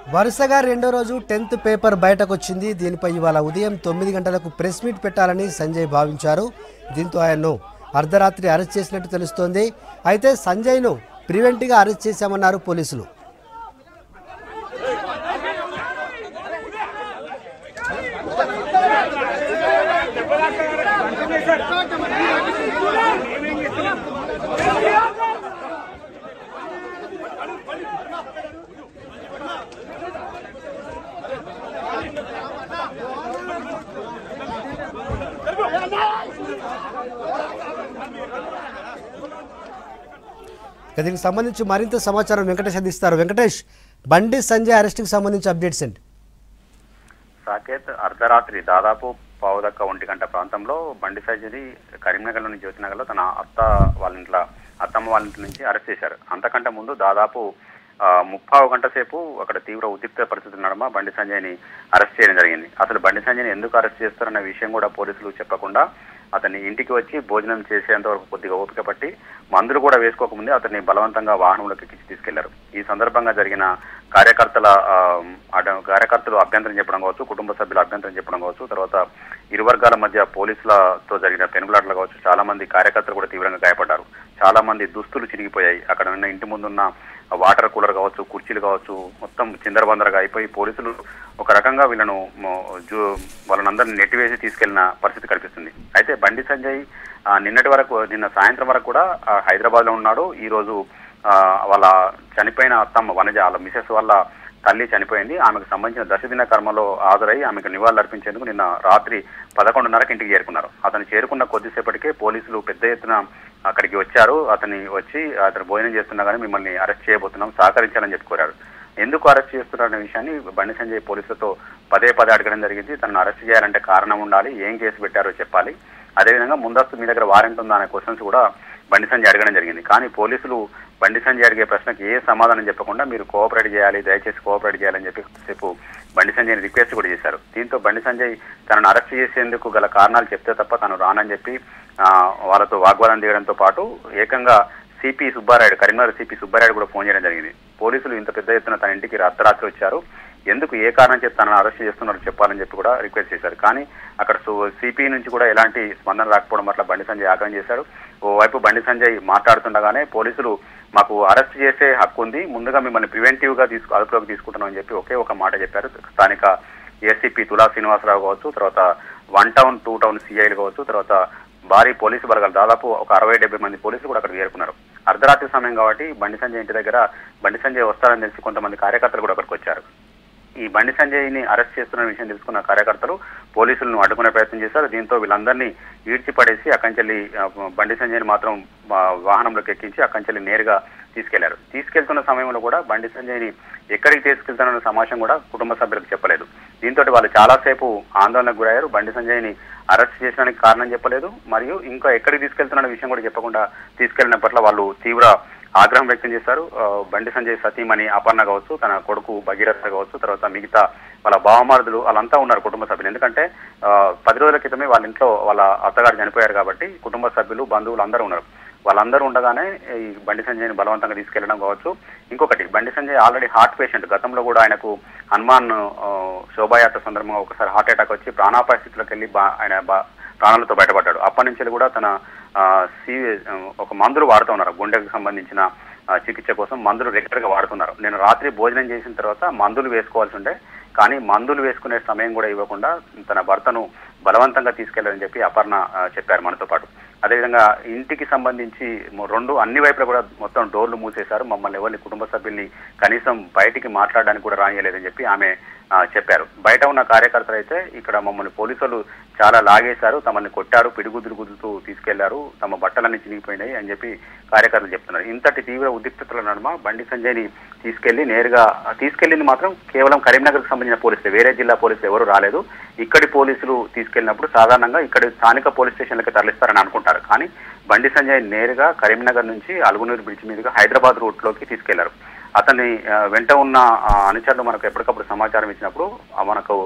వరుసగా రెండో రోజు టెన్త్ పేపర్ బయటకు వచ్చింది దీనిపై ఇవాళ ఉదయం తొమ్మిది గంటలకు ప్రెస్ మీట్ పెట్టాలని సంజయ్ భావించారు దీంతో ఆయన్ను అర్ధరాత్రి అరెస్ట్ చేసినట్టు తెలుస్తోంది అయితే సంజయ్ను ప్రివెంట్గా అరెస్ట్ చేశామన్నారు పోలీసులు ఇక దీనికి సంబంధించి మరింత సమాచారం వెంకటేష్ అందిస్తారు వెంకటేష్ బండి సంజయ్ అరెస్ట్కి సంబంధించి అప్డేట్స్ ఏంటి సాకేత్ అర్ధరాత్రి దాదాపు పావుదక్క ఒంటి గంట ప్రాంతంలో బండి సర్జరీ కరీంనగర్లోని జ్యోతినగర్లో తన అత్త వాళ్ళ ఇంట్లో అత్తమ్మ వాళ్ళ ఇంటి నుంచి అరెస్ట్ చేశారు అంతకంటే ముందు దాదాపు ఆ, ముప్పావు గంట సేపు అక్కడ తీవ్ర ఉద్రిక్త పరిస్థితుల నడుమ బండి సంజయ్ని అరెస్ట్ చేయడం జరిగింది అసలు బండి సంజయ్ని ఎందుకు అరెస్ట్ చేస్తారన్న విషయం కూడా పోలీసులు చెప్పకుండా అతన్ని ఇంటికి వచ్చి భోజనం చేసేంత వరకు కొద్దిగా ఓపిక పట్టి మందులు కూడా వేసుకోకముందే అతన్ని బలవంతంగా వాహనంలోకి ఎక్కించి తీసుకెళ్లారు ఈ సందర్భంగా జరిగిన కార్యకర్తల ఆ, అడ- కార్యకర్తలు అభ్యంతరం చెప్పడం కావచ్చు కుటుంబ సభ్యులు అభ్యంతరం చెప్పడం కావచ్చు తర్వాత ఇరు వర్గాల మధ్య పోలీసులతో జరిగిన పెనుగులాటలు కావచ్చు చాలా మంది కార్యకర్తలు కూడా తీవ్రంగా గాయపడ్డారు చాలా మంది దుస్తులు చిరిగిపోయాయి అక్కడ ఉన్న ఇంటి ముందున్న వాటర్ కూలర్ కావచ్చు కుర్చీలు కావచ్చు మొత్తం చిందరబందరగా అయిపోయి పోలీసులు ఒక రకంగా వీళ్ళను మొ- జు- వాళ్ళనందరినీ నెట్టివేసి తీసుకెళ్లిన పరిస్థితి కనిపిస్తుంది అయితే బండి సంజయ్ ఆ, నిన్నటి వరకు నిన్న సాయంత్రం వరకు కూడా హైదరాబాద్ లో ఉన్నాడు ఈ రోజు ఆ, వాళ్ళ చనిపోయిన అత్తమ్మ వనజ వాళ్ళ మిసెస్ వల్ల తల్లి చనిపోయింది ఆమెకు సంబంధించిన దశదిన కర్మలో హాజరై ఆమెకు నివాళులు అర్పించేందుకు నిన్న రాత్రి పదకొండున్నరకు ఇంటికి చేరుకున్నారు అతను చేరుకున్న కొద్దిసేపటికే పోలీసులు పెద్ద ఎత్తున అక్కడికి వచ్చారు అతన్ని వచ్చి అతను భోజనం చేస్తున్నా కానీ మిమ్మల్ని అరెస్ట్ చేయబోతున్నాం సహకరించాలని చెప్పి కోరారు ఎందుకు అరెస్ట్ చేస్తున్నారనే విషయాన్ని బండి సంజయ్ పోలీసులతో పదే పదే అడగడం జరిగింది తనను అరెస్ట్ చేయాలంటే కారణం ఉండాలి ఏం కేసు పెట్టారో చెప్పాలి అదేవిధంగా ముందస్తు మీ దగ్గర వారెంట్ ఉందా అనే క్వశ్చన్స్ కూడా బండి సంజయ్ అడగడం జరిగింది కానీ పోలీసులు బండి సంజయ్ అడిగే ప్రశ్నకి ఏ సమాధానం చెప్పకుండా మీరు కోఆపరేట్ చేయాలి దయచేసి కోఆపరేట్ చేయాలని చెప్పి సేపు బండి సంజయ్ రిక్వెస్ట్ కూడా చేశారు దీంతో బండి సంజయ్ తనను అరెస్ట్ చేసేందుకు గల కారణాలు చెప్తే తప్ప తను రానని చెప్పి ఆ, వాళ్ళతో వాగ్వాదం దిగడంతో పాటు ఏకంగా సిపి సుబ్బారాయుడు కరీంనగర్ సిపి సుబ్బారాయుడు కూడా ఫోన్ చేయడం జరిగింది పోలీసులు ఇంత పెద్ద ఎత్తున తన ఇంటికి అర్ధరాత్రి వచ్చారు ఎందుకు ఏ కారణం చేసి తనను అరెస్ట్ చేస్తున్నారో చెప్పాలని చెప్పి కూడా రిక్వెస్ట్ చేశారు కానీ అక్కడ సిపి నుంచి కూడా ఎలాంటి స్పందన రాకపోవడం పట్ల బండి సంజయ్ ఆగ్రహం చేశారు ఓవైపు బండి సంజయ్ మాట్లాడుతుండగానే పోలీసులు మాకు అరెస్ట్ చేసే హక్కు ఉంది ముందుగా మిమ్మల్ని ప్రివెంటివ్ గా తీసుకు అదుపులోకి తీసుకుంటున్నాం అని చెప్పి ఒకే ఒక మాట చెప్పారు స్థానిక ఏసీపీ తులా శ్రీనివాసరావు కావచ్చు తర్వాత వన్ టౌన్ టూ టౌన్ సిఐలు కావచ్చు తర్వాత భారీ పోలీసు బలగాలు దాదాపు ఒక అరవై డెబ్బై మంది పోలీసులు కూడా అక్కడ చేరుకున్నారు అర్ధరాత్రి సమయం కాబట్టి బండి సంజయ్ ఇంటి దగ్గర బండి సంజయ్ వస్తారని తెలిసి కొంతమంది కార్యకర్తలు కూడా అక్కడికి వచ్చారు ఈ బండి సంజయ్ ని అరెస్ట్ చేస్తున్న విషయం తెలుసుకున్న కార్యకర్తలు పోలీసులను అడ్డుకునే ప్రయత్నం చేశారు దీంతో వీళ్ళందరినీ ఈడ్చిపడేసి అక్కంచెల్లి ఆ, బండి సంజయ్ని మాత్రం ఆ, వాహనంలోకి ఎక్కించి అక్కంచెల్లి నేరుగా తీసుకెళ్లారు తీసుకెళ్తున్న సమయంలో కూడా బండి సంజయ్ని ఎక్కడికి తీసుకెళ్తానన్న సమాచారం కూడా కుటుంబ సభ్యులకు చెప్పలేదు దీంతో వాళ్ళు చాలాసేపు ఆందోళనకు గురయ్యారు బండి సంజయ్ని అరెస్ట్ చేసడానికి కారణం చెప్పలేదు మరియు ఇంకా ఎక్కడికి తీసుకెళ్తున్న విషయం కూడా చెప్పకుండా తీసుకెళ్లిన పట్ల వాళ్ళు తీవ్ర ఆగ్రహం వ్యక్తం చేశారు ఆ, బండి సంజయ్ సతీమణి అపర్ణ కావచ్చు తన కొడుకు భగీరథ కావచ్చు తర్వాత మిగతా వాళ్ళ బావమారుదులు వాళ్ళంతా ఉన్నారు కుటుంబ సభ్యులు ఎందుకంటే ఆ, పది రోజుల క్రితమే వాళ్ళ ఇంట్లో వాళ్ళ అత్తగారు చనిపోయారు కాబట్టి కుటుంబ సభ్యులు బంధువులు అందరూ ఉన్నారు వాళ్ళందరూ ఉండగానే ఈ బండి సంజయ్ని బలవంతంగా తీసుకెళ్లడం కావచ్చు ఇంకొకటి బండి సంజయ్ ఆల్రెడీ హార్ట్ పేషెంట్ గతంలో కూడా ఆయనకు హనుమాన్ ఆ, శోభాయాత్ర సందర్భంగా ఒకసారి హార్ట్ అటాక్ వచ్చి ప్రాణాపాయ స్థితిలోకి వెళ్ళి బా- ఆయన బా- ప్రాణాలతో బయటపడ్డాడు అప్పటి నుంచి కూడా తన ఆ, సి ఆ, ఒక మందులు వాడుతూ ఉన్నారు గుండెకు సంబంధించిన ఆ, చికిత్స కోసం మందులు రెగ్యులర్ గా వాడుతున్నారు నేను రాత్రి భోజనం చేసిన తర్వాత మందులు వేసుకోవాల్సి ఉండే కానీ మందులు వేసుకునే సమయం కూడా ఇవ్వకుండా తన భర్తను బలవంతంగా తీసుకెళ్లారని చెప్పి అపర్ణ ఆ, చెప్పారు మనతో పాటు అదేవిధంగా ఇంటికి సంబంధించి మొ- రెండు అన్ని వైపులా కూడా మొత్తం డోర్లు మూసేశారు మమ్మల్ని ఎవరిని కుటుంబ సభ్యుల్ని కనీసం బయటికి మాట్లాడడానికి కూడా రానియలేదని చెప్పి ఆమె ఆ, చెప్పారు బయట ఉన్న కార్యకర్తలు అయితే ఇక్కడ మమ్మల్ని పోలీసులు చాలా లాగేశారు తమని కొట్టారు పిడిగుద్దులు గుద్దుతూ తీసుకెళ్లారు తమ బట్టలన్నీ చినిగిపోయినాయి అని చెప్పి కార్యకర్తలు చెప్తున్నారు ఇంతటి తీవ్ర ఉద్రిక్తతల నడుమ బండి సంజయ్ని తీసుకెళ్లి నేరుగా తీసుకెళ్లింది మాత్రం కేవలం కరీంనగర్కి సంబంధించిన పోలీసులు వేరే జిల్లా పోలీసులు ఎవరు రాలేదు ఇక్కడి పోలీసులు తీసుకెళ్లినప్పుడు సాధారణంగా ఇక్కడి స్థానిక పోలీస్ స్టేషన్లకి తరలిస్తారని అనుకుంటారు కానీ బండి సంజయ్ నేరుగా కరీంనగర్ నుంచి అలుగునూరు బ్రిడ్జ్ మీదుగా హైదరాబాద్ రూట్ లోకి తీసుకెళ్లారు అతన్ని ఆ, వెంట ఉన్న ఆ, అనుచరులు మనకు ఎప్పటికప్పుడు సమాచారం ఇచ్చినప్పుడు ఆ, మనకు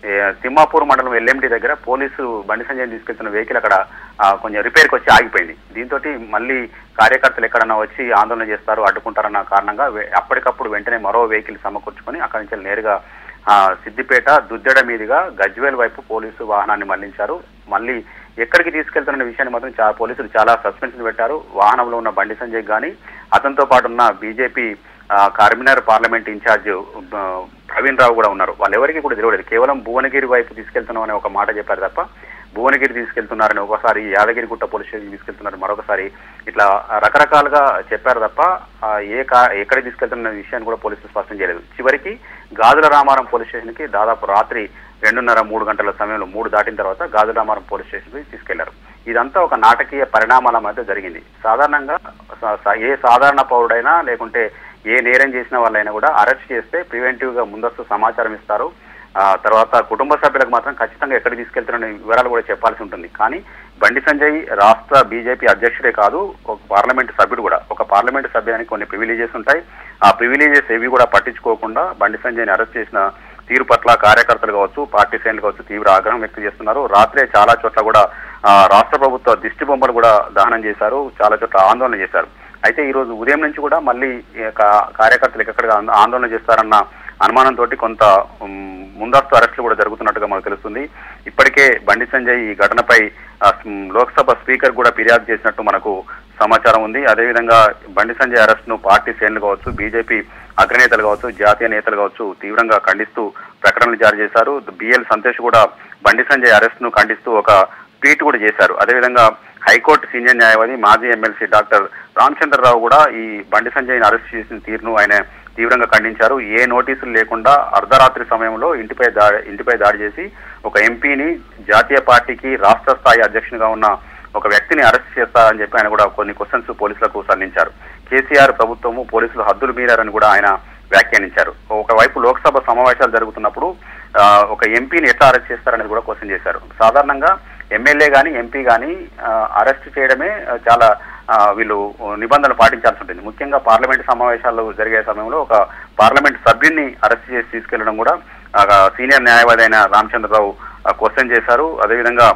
ఏ, తిమ్మాపూర్ మండలం ఎల్ఎండి దగ్గర పోలీసు బండి సంజయ్ తీసుకెళ్తున్న వెహికల్ అక్కడ ఆ, కొంచెం రిపేర్కి వచ్చి ఆగిపోయింది దీంతో మళ్ళీ కార్యకర్తలు ఎక్కడన్నా వచ్చి ఆందోళన చేస్తారు అడ్డుకుంటారన్న కారణంగా వె- అప్పటికప్పుడు వెంటనే మరో వెహికల్ సమకూర్చుకొని అక్కడి నుంచి నేరుగా ఆ, సిద్దిపేట దుద్దెడ మీదుగా గజ్వేల్ వైపు పోలీసు వాహనాన్ని మళ్లించారు మళ్ళీ ఎక్కడికి తీసుకెళ్తున్న విషయాన్ని మాత్రం చా పోలీసులు చాలా సస్పెన్షన్ పెట్టారు వాహనంలో ఉన్న బండి సంజయ్ గాని అతనితో పాటు ఉన్న బీజేపీ కరీంనగర్ పార్లమెంట్ ఇన్ఛార్జ్ ఆ, ప్రవీణ్ రావు కూడా ఉన్నారు వాళ్ళు ఎవరికి కూడా తెలియలేదు కేవలం భువనగిరి వైపు తీసుకెళ్తున్నాం అనే ఒక మాట చెప్పారు తప్ప భువనగిరి తీసుకెళ్తున్నారని ఒకసారి యాదగిరిగుట్ట పోలీస్ స్టేషన్ తీసుకెళ్తున్నారు మరొకసారి ఇట్లా రకరకాలుగా చెప్పారు తప్ప ఆ, ఏ కా ఎక్కడికి తీసుకెళ్తున్న విషయాన్ని కూడా పోలీసులు స్పష్టం చేయలేదు చివరికి గాజుల రామారం పోలీస్ స్టేషన్ కి దాదాపు రాత్రి రెండున్నర మూడు గంటల సమయంలో మూడు దాటిన తర్వాత గాజుల రామారం పోలీస్ స్టేషన్ కి తీసుకెళ్లారు ఇదంతా ఒక నాటకీయ పరిణామాల మధ్య జరిగింది సాధారణంగా స- స- ఏ సాధారణ పౌరుడైనా లేకుంటే ఏ నేరం చేసిన వాళ్ళైనా కూడా అరెస్ట్ చేస్తే ప్రివెంటివ్ గా ముందస్తు సమాచారం ఇస్తారు ఆ తర్వాత కుటుంబ సభ్యులకు మాత్రం ఖచ్చితంగా ఎక్కడికి తీసుకెళ్తున్న వివరాలు కూడా చెప్పాల్సి ఉంటుంది కానీ బండి సంజయ్ రాష్ట్ర బీజేపీ అధ్యక్షుడే కాదు ఒక పార్లమెంట్ సభ్యుడు కూడా ఒక పార్లమెంట్ సభ్యానికి కొన్ని ప్రివిలేజెస్ ఉంటాయి ఆ ప్రివిలేజెస్ ఏవి కూడా పట్టించుకోకుండా బండి సంజయ్ని అరెస్ట్ చేసిన తీరు పట్ల కార్యకర్తలు కావచ్చు పార్టీ శ్రేణులు కావచ్చు తీవ్ర ఆగ్రహం వ్యక్తం చేస్తున్నారు రాత్రే చాలా చోట్ల కూడా ఆ, రాష్ట్ర ప్రభుత్వ దిష్టి బొమ్మలు కూడా దహనం చేశారు చాలా చోట్ల ఆందోళన చేశారు అయితే ఈ రోజు ఉదయం నుంచి కూడా మళ్ళీ ఈ యొక్క కార్యకర్తలు ఎక్కడ ఆందోళన చేస్తారన్న అనుమానంతో కొంత ఉమ్, ముందస్తు అరెస్టులు కూడా జరుగుతున్నట్టుగా మనకు తెలుస్తుంది ఇప్పటికే బండి సంజయ్ ఈ ఘటనపై ఆ, ఉమ్, లోక్సభ స్పీకర్ కూడా ఫిర్యాదు చేసినట్టు మనకు సమాచారం ఉంది అదేవిధంగా బండి సంజయ్ అరెస్ట్ ను పార్టీ శ్రేణులు కావచ్చు బీజేపీ అగ్రనేతలు కావచ్చు జాతీయ నేతలు కావచ్చు తీవ్రంగా ఖండిస్తూ ప్రకటనలు జారీ చేశారు బిఎల్ సంతోష్ కూడా బండి సంజయ్ అరెస్ట్ ను ఖండిస్తూ ఒక ట్వీట్ కూడా చేశారు అదేవిధంగా హైకోర్టు సీనియర్ న్యాయవాది మాజీ ఎమ్మెల్సీ డాక్టర్ రామచంద్రరావు కూడా ఈ బండి సంజయ్ని అరెస్ట్ చేసిన తీరును ఆయన తీవ్రంగా ఖండించారు ఏ నోటీసులు లేకుండా అర్ధరాత్రి సమయంలో ఇంటిపై దాడి ఇంటిపై దాడి చేసి ఒక ఎంపీని జాతీయ పార్టీకి రాష్ట్ర స్థాయి అధ్యక్షునిగా ఉన్న ఒక వ్యక్తిని అరెస్ట్ చేస్తారని చెప్పి ఆయన కూడా కొన్ని క్వశ్చన్స్ పోలీసులకు సంధించారు కేసీఆర్ ప్రభుత్వము పోలీసులు హద్దులు మీరారని కూడా ఆయన వ్యాఖ్యానించారు ఒకవైపు లోక్సభ సమావేశాలు జరుగుతున్నప్పుడు ఆ, ఒక ఎంపీని ఎట్లా అరెస్ట్ చేస్తారనేది కూడా క్వశ్చన్ చేశారు సాధారణంగా ఎమ్మెల్యే గాని ఎంపీ గాని అరెస్ట్ చేయడమే ఆ, చాలా ఆ, వీళ్ళు నిబంధనలు పాటించాల్సి ఉంటుంది ముఖ్యంగా పార్లమెంట్ సమావేశాలు జరిగే సమయంలో ఒక పార్లమెంట్ సభ్యుడిని అరెస్ట్ చేసి తీసుకెళ్లడం కూడా ఆ, సీనియర్ న్యాయవాది అయిన రామచంద్రరావు క్వశ్చన్ చేశారు అదేవిధంగా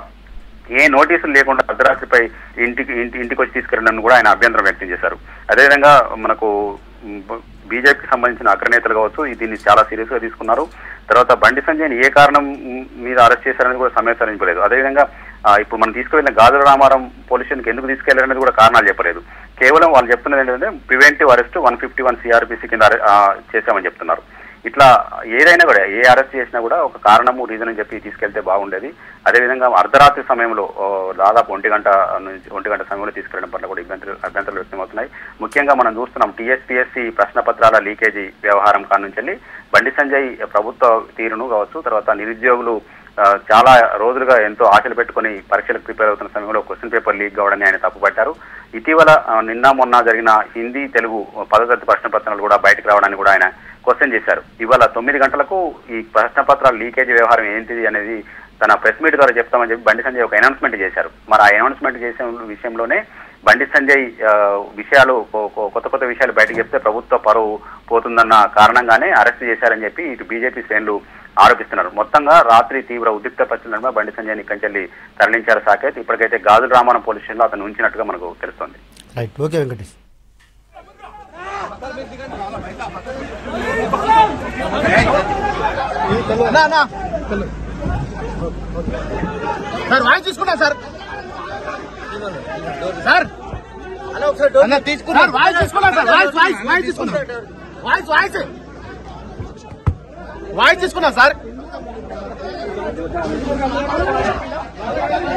ఏ నోటీసులు లేకుండా అర్ధరాత్రిపై ఇంటికి ఇంటి ఇంటికి వచ్చి తీసుకెళ్లడం కూడా ఆయన అభ్యంతరం వ్యక్తం చేశారు అదేవిధంగా మనకు బీజేపీకి సంబంధించిన అగ్రనేతలు కావచ్చు ఈ దీన్ని చాలా సీరియస్ గా తీసుకున్నారు తర్వాత బండి సంజయ్ని ఏ కారణం మీద అరెస్ట్ చేశారనేది కూడా సమయతరించలేదు అదేవిధంగా ఆ, ఇప్పుడు మనం తీసుకువెళ్ళిన గాజుల రామారం పోలీస్ స్టేషన్కి ఎందుకు తీసుకెళ్లారనేది కూడా కారణాలు చెప్పలేదు కేవలం వాళ్ళు చెప్తున్నది ఏంటంటే preventive arrest one fifty one CRPC కింద అరె- ఆ, చేశామని చెప్తున్నారు ఇట్లా ఏదైనా కూడా ఏ అరెస్ట్ చేసినా కూడా ఒక కారణము రీజన్ అని చెప్పి తీసుకెళ్తే బాగుండేది అదేవిధంగా అర్ధరాత్రి సమయంలో ఓ, దాదాపు ఒంటి గంట నుంచి ఒంటి గంట సమయంలో తీసుకెళ్లడం పట్ల కూడా ఇబ్బందులు అభ్యంతరాలు వ్యక్తమవుతున్నాయి ముఖ్యంగా మనం చూస్తున్నాం టీఎస్పీఎస్సీ ప్రశ్న పత్రాల లీకేజీ వ్యవహారం కానుంచి బండి సంజయ్ ప్రభుత్వ తీరును కావచ్చు తర్వాత నిరుద్యోగులు ఆ, చాలా రోజులుగా ఎంతో ఆశలు పెట్టుకుని పరీక్షలకు ప్రిపేర్ అవుతున్న సమయంలో క్వశ్చన్ పేపర్ లీక్ కావడాన్ని ఆయన తప్పుపట్టారు ఇటీవల ఆ, నిన్న మొన్న జరిగిన హిందీ తెలుగు పదో తరగతి ప్రశ్న పత్రాలు కూడా బయటకు రావడానికి కూడా ఆయన క్వశ్చన్ చేశారు ఇవాళ తొమ్మిది గంటలకు ఈ ప్రశ్న పత్రాల లీకేజీ వ్యవహారం ఏంటిది అనేది తన ప్రెస్ మీట్ ద్వారా చెప్తామని చెప్పి బండి సంజయ్ ఒక అనౌన్స్మెంట్ చేశారు మరి ఆ అనౌన్స్మెంట్ చేసే విషయంలోనే బండి సంజయ్ ఆ, విషయాలు కొ- కొ- కొత్త కొత్త విషయాలు బయటకు చెప్తే ప్రభుత్వ పరువు పోతుందన్న కారణంగానే అరెస్ట్ చేశారని చెప్పి ఇటు బీజేపీ శ్రేణులు ఆరోపిస్తున్నారు మొత్తంగా రాత్రి తీవ్ర ఉద్రిక్త పరిస్థితుల నడుమ బండి సంజయ్ని ఇక్కడి నుంచి తరలించారు సాకేత్ ఇప్పటికైతే గాజుల రామానం పోలీస్ స్టేషన్లో అతను ఉంచినట్టుగా మనకు తెలుస్తోంది రైట్ ఓకే వెంకటేష్ నా నా సార్ వాయిస్ తీసుకున్నా సార్ సార్ అన్న తీసుకున్నా వాయిస్ తీసుకున్నా సార్ వాయిస్ వాయిస్ వాయిస్ తీసుకున్నా వాయిస్ వాయిస్ వాయిస్ తీసుకున్నా సార్